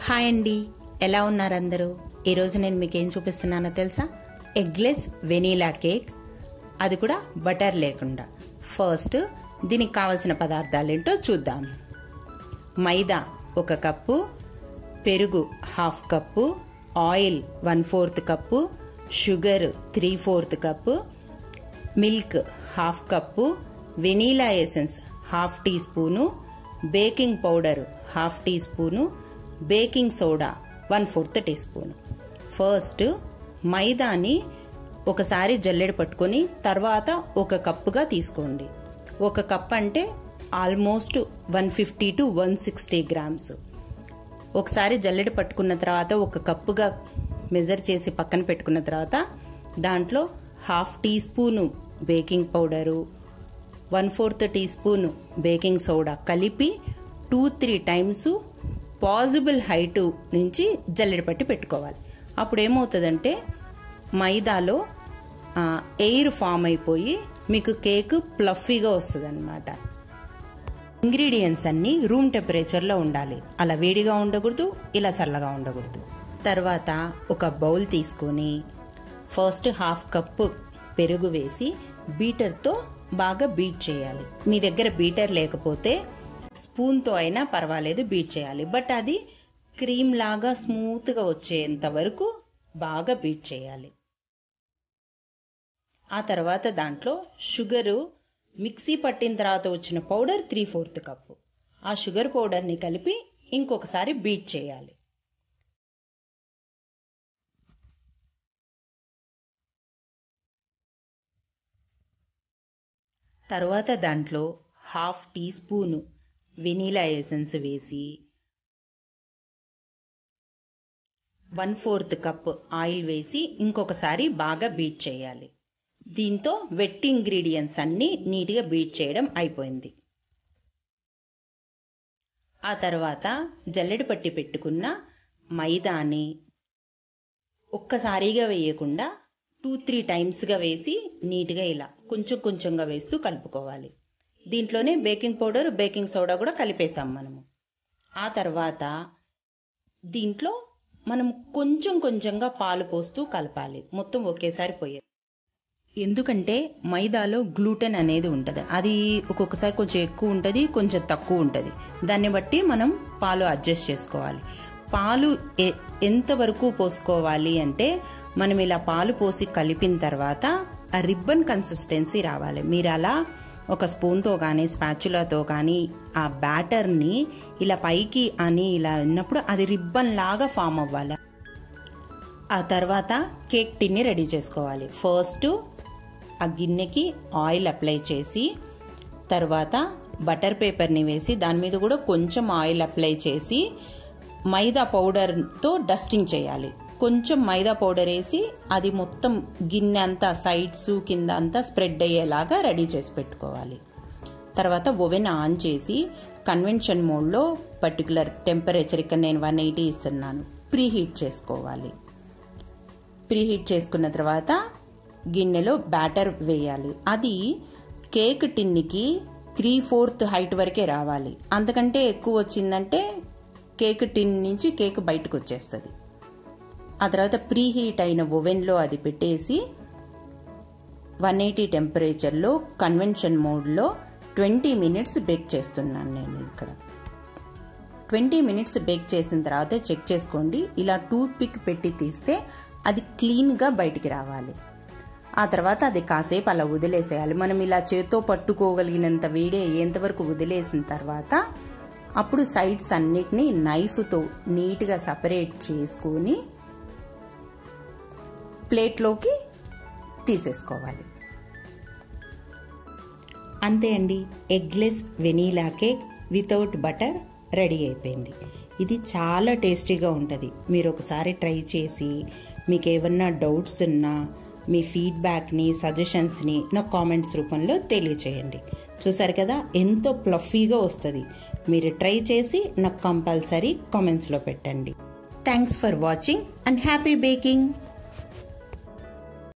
hi అండి ఎలా ఉన్నారు అందరూ ఈరోజు నేను మీకు ఏం చూపిస్తున్నానో తెలుసా ఎగ్లెస్ వెనీలా కేక్ అది కూడా బటర్ లేకుండా ఫస్ట్ దీనికి కావలసిన పదార్థాలు ఏంటో చూద్దాం మైదా ఒక కప్పు పెరుగు half cup oil one fourth cup sugar three fourth cup milk half cup vanilla essence half teaspoon baking powder half teaspoon baking soda one fourth teaspoon first మైదాని ఒకసారి జల్లెడ పట్టుకొని తర్వాత ఒక కప్పుగా తీసుకోండి ఒక cup అంటే almost one fifty to one sixty grams ఒకసారి జల్లెడ పట్టుకున్న తర్వాత ఒక కప్పుగా మెజర్ చేసి పక్కన పెట్టుకున్న తర్వాత దాంట్లో half teaspoon baking powder one fourth teaspoon baking soda కలిపి two three times possible height నుంచి జల్లెడ పట్టి పెట్టుకోవాలి అప్పుడు ఏమవుతుందంటే మైదాలో ఎయిర్ ఫామ్ అయిపోయి మీకు కేక్ ప్లఫీగా వస్తుంది అనమాట ఇంగ్రీడియంట్స్ అన్ని రూమ్ టెంపరేచర్లో ఉండాలి అలా వేడిగా ఉండకూడదు ఇలా చల్లగా ఉండకూడదు తర్వాత ఒక బౌల్ తీసుకొని ఫస్ట్ హాఫ్ కప్పు పెరుగు వేసి బీటర్తో బాగా బీట్ చేయాలి మీ దగ్గర బీటర్ లేకపోతే స్పూన్తో అయినా పర్వాలేదు బీట్ చేయాలి బట్ అది క్రీమ్ లాగా స్మూత్గా వచ్చేంత వరకు బాగా బీట్ చేయాలి ఆ తర్వాత దాంట్లో షుగరు మిక్సీ పట్టిన తర్వాత వచ్చిన పౌడర్ త్రీ ఫోర్త్ కప్పు ఆ షుగర్ పౌడర్ని కలిపి ఇంకొకసారి బీట్ చేయాలి తర్వాత దాంట్లో half teaspoon vanilla essence వేసి వన్ ఫోర్త్ కప్ ఆయిల్ వేసి ఇంకొకసారి బాగా బీట్ చేయాలి దీంతో వెట్ ఇంగ్రీడియంట్స్ అన్నీ నీట్గా బీట్ చేయడం అయిపోయింది ఆ తర్వాత జల్లెడ పట్టి పెట్టుకున్న మైదాని ఒక్కసారిగా వేయకుండా టూ త్రీ టైమ్స్గా వేసి నీట్గా ఇలా కొంచెం కొంచెంగా వేస్తూ కలుపుకోవాలి దీంట్లోనే బేకింగ్ పౌడర్ బేకింగ్ సోడా కూడా కలిపేసాం మనము ఆ తర్వాత దీంట్లో మనం కొంచెం కొంచెంగా పాలు పోస్తూ కలపాలి మొత్తం ఒకేసారి పోయేది ఎందుకంటే మైదాలో గ్లూటెన్ అనేది ఉంటుంది అది ఒక్కొక్కసారి కొంచెం ఎక్కువ ఉంటుంది కొంచెం తక్కువ ఉంటుంది దాన్ని బట్టి మనం పాలు అడ్జస్ట్ చేసుకోవాలి పాలు ఎంతవరకు పోసుకోవాలి అంటే మనం ఇలా పాలు పోసి కలిపిన తర్వాత ఆ రిబ్బన్ కన్సిస్టెన్సీ రావాలి మీరు అలా ఒక స్పూన్తో కానీ స్పాచులాతో కానీ ఆ బ్యాటర్ని ఇలా పైకి అని ఇలా ఉన్నప్పుడు అది రిబ్బన్ లాగా ఫామ్ అవ్వాలి ఆ తర్వాత కేక్ టిన్ని రెడీ చేసుకోవాలి ఫస్ట్ ఆ గిన్నెకి ఆయిల్ అప్లై చేసి తర్వాత బటర్ పేపర్ని వేసి దాని మీద కూడా కొంచెం ఆయిల్ అప్లై చేసి మైదా పౌడర్తో డస్టింగ్ చేయాలి కొంచెం మైదా పౌడర్ వేసి అది మొత్తం గిన్నె అంతా సైడ్స్ కింద అంతా స్ప్రెడ్ అయ్యేలాగా రెడీ చేసి పెట్టుకోవాలి తర్వాత ఓవెన్ ఆన్ చేసి కన్వెన్షన్ మోడ్లో పర్టికులర్ టెంపరేచర్ ఇక్కడ నేను వన్ ఎయిటీ ఇస్తున్నాను ప్రీ హీట్ చేసుకోవాలి ప్రీ హీట్ చేసుకున్న తర్వాత గిన్నెలో బ్యాటర్ వేయాలి అది కేక్ టిన్నికి త్రీ ఫోర్త్ హైట్ వరకే రావాలి అంతకంటే ఎక్కువ వచ్చిందంటే కేక్ టిన్ నుంచి కేక్ బయటకు వచ్చేస్తుంది ఆ తర్వాత ప్రీ హీట్ అయిన ఓవెన్లో అది పెట్టేసి వన్ ఎయిటీ టెంపరేచర్లో కన్వెన్షన్ మోడ్లో ట్వంటీ మినిట్స్ బేక్ చేస్తున్నాను నేను ఇక్కడ ట్వంటీ మినిట్స్ బేక్ చేసిన తర్వాత చెక్ చేసుకోండి ఇలా టూత్ పిక్ పెట్టి తీస్తే అది క్లీన్గా బయటికి రావాలి ఆ తర్వాత అది కాసేపు అలా వదిలేసేయాలి మనం ఇలా చేత్తో పట్టుకోగలిగినంత వేడి అయ్యేంత వరకు వదిలేసిన తర్వాత అప్పుడు సైడ్స్ అన్నిటినీ నైఫ్తో నీట్గా సపరేట్ చేసుకొని ప్లేట్లోకి తీసేసుకోవాలి అంతే అండి eggless vanilla cake without butter ready అయిపోయింది ఇది చాలా టేస్టీగా ఉంటుంది మీరు ఒకసారి ట్రై చేసి మీకు ఏమన్నా డౌట్స్ ఉన్నా మీ ఫీడ్బ్యాక్ని సజెషన్స్ని నాకు కామెంట్స్ రూపంలో తెలియచేయండి చూసారు కదా ఎంతో ప్లఫీగా వస్తుంది మీరు ట్రై చేసి నాకు కంపల్సరీ కామెంట్స్లో పెట్టండి thanks for watching and happy baking